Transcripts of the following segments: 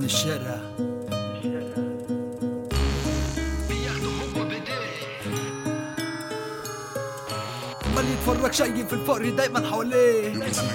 ابن الشارع عمال يتفرج شايف الفقر دايما حواليه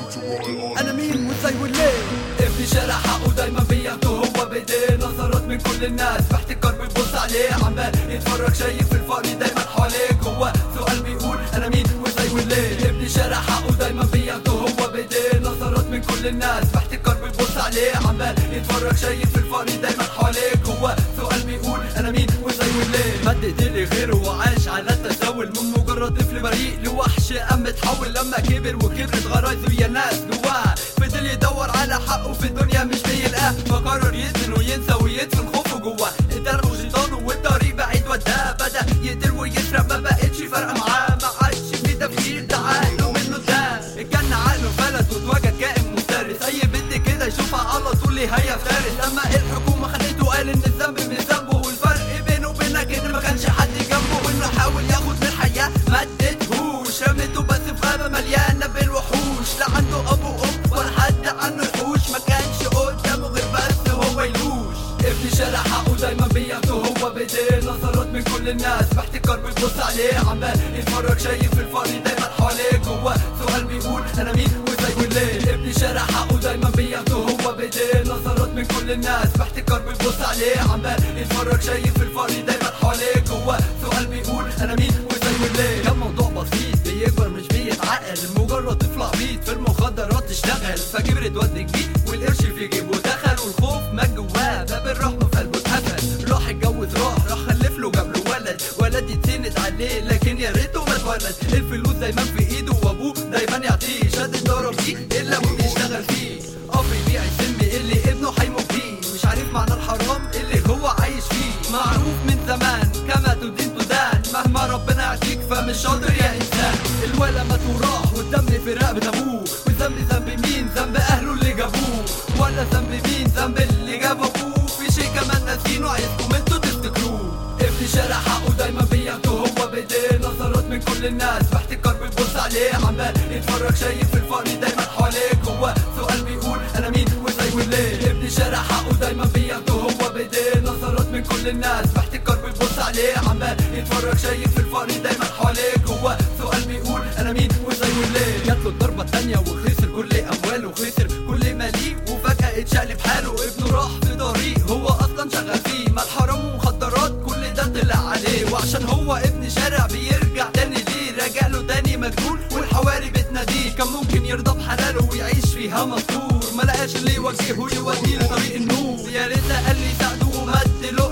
انا مين وازاي وليه ابن شارع حقه دايما بياخده هو بايديه نظرات من كل الناس باحتكار بيبص عليه عمال يتفرج شايف الفقر دايما حواليك هو سؤال بيقول انا مين وازاي وليه ابن شارع حقه دايما بياخده هو بايديه نظرات من كل الناس باحتكار بيبص عليه عمال يتفرج شايف الفقر دايما حواليك هو سؤال بيقول انا مين وازاي وليه مد ايديه غيره وعاش على التساؤل من مجرد طفل بريء لوحش قام اتحول لما كبر وكبرت غرايزه يا ناس جواه فضل يدور على حقه في الدنيا مش بيلقاه فقرر يدفن وينسى ويدفن خوفه جواه اترمى شيطانه والطريق بعيد وداه بدا يقتل ويسرق ما بقتش فارقه معاه ما عادش في تفكير ده عقله منه ده الجنة عقله فلت واتوجد كائن مفترس اي بنت كده يشوفها على طول هي فارس اما الحكومه خدته قال ان الذنب من ذنبه والفرق بينه وبينك ان ما كانش حد جنبه وانه حاول ياخد من الحياه ما اديتهوش رميته بس في غابه مليانه بالوحوش لا عنده اب وام ولا حد عنه يحوش ما كانش قدامه غير بس هو يلوش ابن شارع حقه دايما بياخده هو بايديه نظرات من كل الناس باحتكار بيبص عليه عمال يتفرج شايف الفقر دايما حواليك هو سؤال بيقول انا مين وازاي وليه ابن شارع حقه دايما بياخده هو بايديه نظرات من كل الناس باحتكار بيبص عليه عمال يتفرج شايف الفقر دايما حواليك هو سؤال بيقول انا مين وازاي وليه كان موضوع بسيط بيكبر مش بيتعقل مجرد طفل عبيط في المخدرات اشتغل فكبرت واد جديد والقرش في جيبه دخل والخوف مات جواه باب الرحمه في قلبه اتقفل راح اتجوز راح راح خلف له جاب له ولد ولد يتسند عليه لكن يا ريته ما اتولد الفلوس دايما في ايده وابوه دايما يعطيه شاد الضرب فيه الا ابوه بيشتغل فيه اب يبيع السم اللي ابنه هيموت بيه مش عارف معنى الحرام اللي هو عايش فيه معروف من زمان كما تدين تدان مهما ربنا يعطيك فمش شاطر يا انسان الولا مات وراح والدم في رقبة ابوه والذنب ذنب مين ذنب اهله اللي جابوه ولا ذنب مين ذنب اللي جاب ابوه في شيء كمان ناسينه عايزكم انتوا تفتكروه ابن شارع حقه دايما بياخده هو بايديه نظرات من كل الناس باحتكار بيبص عليه عمال يتفرج شايف الفقر دايما حواليك هو سؤال بيقول انا مين وازاي وليه ابن شارع حقه دايما بياخده هو بايديه نظرات من كل الناس باحتكار بيبص عليه عمال يتفرج شايف الفقر دايما حواليك هو سؤال بيقول انا مين وازاي وليه جات له الضربه التانيه وخسر كل امواله وخسر كل ماليه وفجاه اتشقلب حاله ابنه راح في طريق هو اصلا شغال فيه ما الحرام ومخدرات كل ده طلع عليه وعشان هو ابن شارع بيرجع تاني ليه راجع له تاني مجنون والحواري بتناديه كان ممكن يرضى بحلاله ويعيش فيها مستور ما لقاش اللي يوجهه يوديه لطريق النور يا ريت قال لي ساعده ومد له